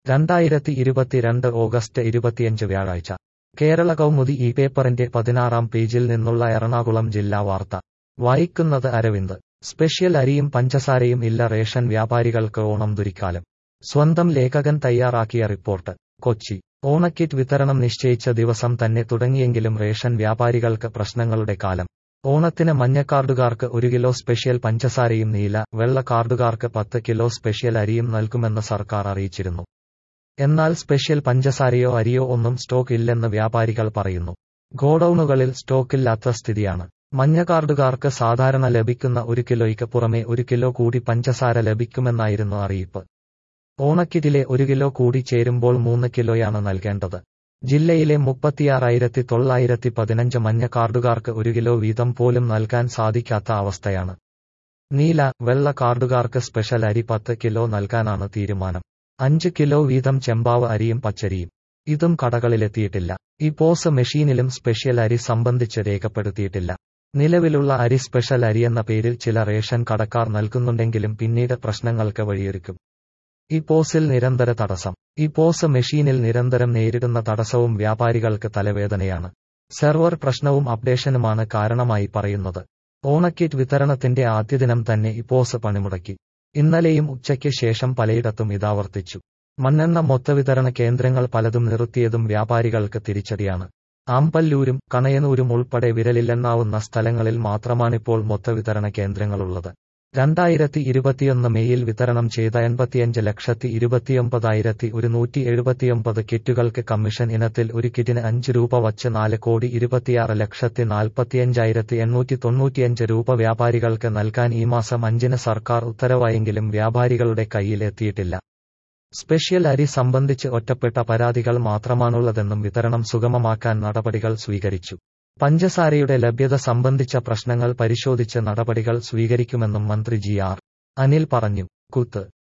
രണ്ടായിരത്തി ഇരുപത്തിരണ്ട് ഓഗസ്റ്റ് ഇരുപത്തിയഞ്ച് വ്യാഴാഴ്ച കേരള കൗമുദി ഈ പേപ്പറിന്റെ പതിനാറാം പേജിൽ നിന്നുള്ള എറണാകുളം ജില്ലാ വാർത്ത വായിക്കുന്നത് അരവിന്ദ് സ്പെഷ്യൽ അരിയും പഞ്ചസാരയും ഇല്ല റേഷൻ വ്യാപാരികൾക്ക് ഓണം ദുരിക്കാലം സ്വന്തം ലേഖകൻ തയ്യാറാക്കിയ റിപ്പോർട്ട് കൊച്ചി ഓണക്കിറ്റ് വിതരണം നിശ്ചയിച്ച ദിവസം തന്നെ തുടങ്ങിയെങ്കിലും റേഷൻ വ്യാപാരികൾക്ക് പ്രശ്നങ്ങളുടെ കാലം ഓണത്തിന് മഞ്ഞക്കാർഡുകാർക്ക് ഒരു കിലോ സ്പെഷ്യൽ പഞ്ചസാരയും നീല വെള്ള കാർഡുകാർക്ക് പത്ത് കിലോ സ്പെഷ്യൽ അരിയും നൽകുമെന്ന് സർക്കാർ അറിയിച്ചിരുന്നു എന്നാൽ സ്പെഷ്യൽ പഞ്ചസാരയോ അരിയോ ഒന്നും സ്റ്റോക്ക് ഇല്ലെന്ന് വ്യാപാരികൾ പറയുന്നു ഗോഡൌണുകളിൽ സ്റ്റോക്കില്ലാത്ത സ്ഥിതിയാണ് മഞ്ഞക്കാർഡുകാർക്ക് സാധാരണ ലഭിക്കുന്ന ഒരു കിലോയ്ക്ക് പുറമെ ഒരു കിലോ കൂടി പഞ്ചസാര ലഭിക്കുമെന്നായിരുന്നു അറിയിപ്പ് ഓണക്കിറ്റിലെ ഒരു കിലോ കൂടി ചേരുമ്പോൾ മൂന്ന് കിലോയാണ് നൽകേണ്ടത് ജില്ലയിലെ മുപ്പത്തിയാറായിരത്തി തൊള്ളായിരത്തി പതിനഞ്ച് മഞ്ഞ കാർഡുകാർക്ക് ഒരു കിലോ വീതം പോലും നൽകാൻ സാധിക്കാത്ത അവസ്ഥയാണ് നീല വെള്ള കാർഡുകാർക്ക് സ്പെഷ്യൽ അരി പത്ത് കിലോ നൽകാനാണ് തീരുമാനം അഞ്ച് കിലോ വീതം ചെമ്പാവ് അരിയും പച്ചരിയും ഇതും കടകളിലെത്തിയിട്ടില്ല ഈ പോസ് മെഷീനിലും സ്പെഷ്യൽ അരി സംബന്ധിച്ച് രേഖപ്പെടുത്തിയിട്ടില്ല നിലവിലുള്ള അരി സ്പെഷ്യൽ അരിയെന്ന പേരിൽ ചില റേഷൻ കടക്കാർ നൽകുന്നുണ്ടെങ്കിലും പിന്നീട് പ്രശ്നങ്ങൾക്ക് വഴിയൊരുക്കും ഈ പോസിൽ നിരന്തര തടസ്സം ഈ പോസ് മെഷീനിൽ നിരന്തരം നേരിടുന്ന തടസ്സവും വ്യാപാരികൾക്ക് തലവേദനയാണ് സെർവർ പ്രശ്നവും അപ്ഡേഷനുമാണ് കാരണമായി പറയുന്നത് ഓണക്കിറ്റ് വിതരണത്തിന്റെ ആദ്യദിനം തന്നെ ഈ പോസ് പണിമുടക്കി ഇന്നലെയും ഉച്ചയ്ക്ക് ശേഷം പലയിടത്തും ഇതാവർത്തിച്ചു മണ്ണെണ്ണ മൊത്തവിതരണ കേന്ദ്രങ്ങൾ പലതും നിർത്തിയതും വ്യാപാരികൾക്ക് തിരിച്ചടിയാണ് ആമ്പല്ലൂരും കണയനൂരും ഉൾപ്പെടെ വിരലിലെണ്ണാവുന്ന സ്ഥലങ്ങളിൽ മാത്രമാണിപ്പോൾ മൊത്തവിതരണ കേന്ദ്രങ്ങളുള്ളത് രണ്ടായിരത്തി ഇരുപത്തിയൊന്ന് മെയ്യിൽ വിതരണം ചെയ്ത എൺപത്തിയഞ്ച് ലക്ഷത്തി ഇരുപത്തിയൊമ്പതായിരത്തി ഒരുന്നൂറ്റി എഴുപത്തിയൊമ്പത് കിറ്റുകൾക്ക് കമ്മീഷൻ ഇനത്തിൽ ഒരു കിറ്റിന് അഞ്ച് രൂപ വച്ച് നാല് കോടി ഇരുപത്തിയാറ് ലക്ഷത്തി നാൽപ്പത്തിയഞ്ചായിരത്തി എണ്ണൂറ്റി തൊണ്ണൂറ്റിയഞ്ച് രൂപ വ്യാപാരികൾക്ക് നൽകാൻ ഈ മാസം അഞ്ചിന് സർക്കാർ ഉത്തരവായെങ്കിലും വ്യാപാരികളുടെ കയ്യിൽ എത്തിയിട്ടില്ല സ്പെഷ്യൽ അരി സംബന്ധിച്ച് ഒറ്റപ്പെട്ട പരാതികൾ മാത്രമാണുള്ളതെന്നും വിതരണം സുഗമമാക്കാൻ നടപടികൾ സ്വീകരിച്ചു പഞ്ചസാരയുടെ ലഭ്യത സംബന്ധിച്ച പ്രശ്നങ്ങൾ പരിശോധിച്ച് നടപടികൾ സ്വീകരിക്കുമെന്നും മന്ത്രി ജി ആർ അനിൽ പറഞ്ഞു കുത്ത്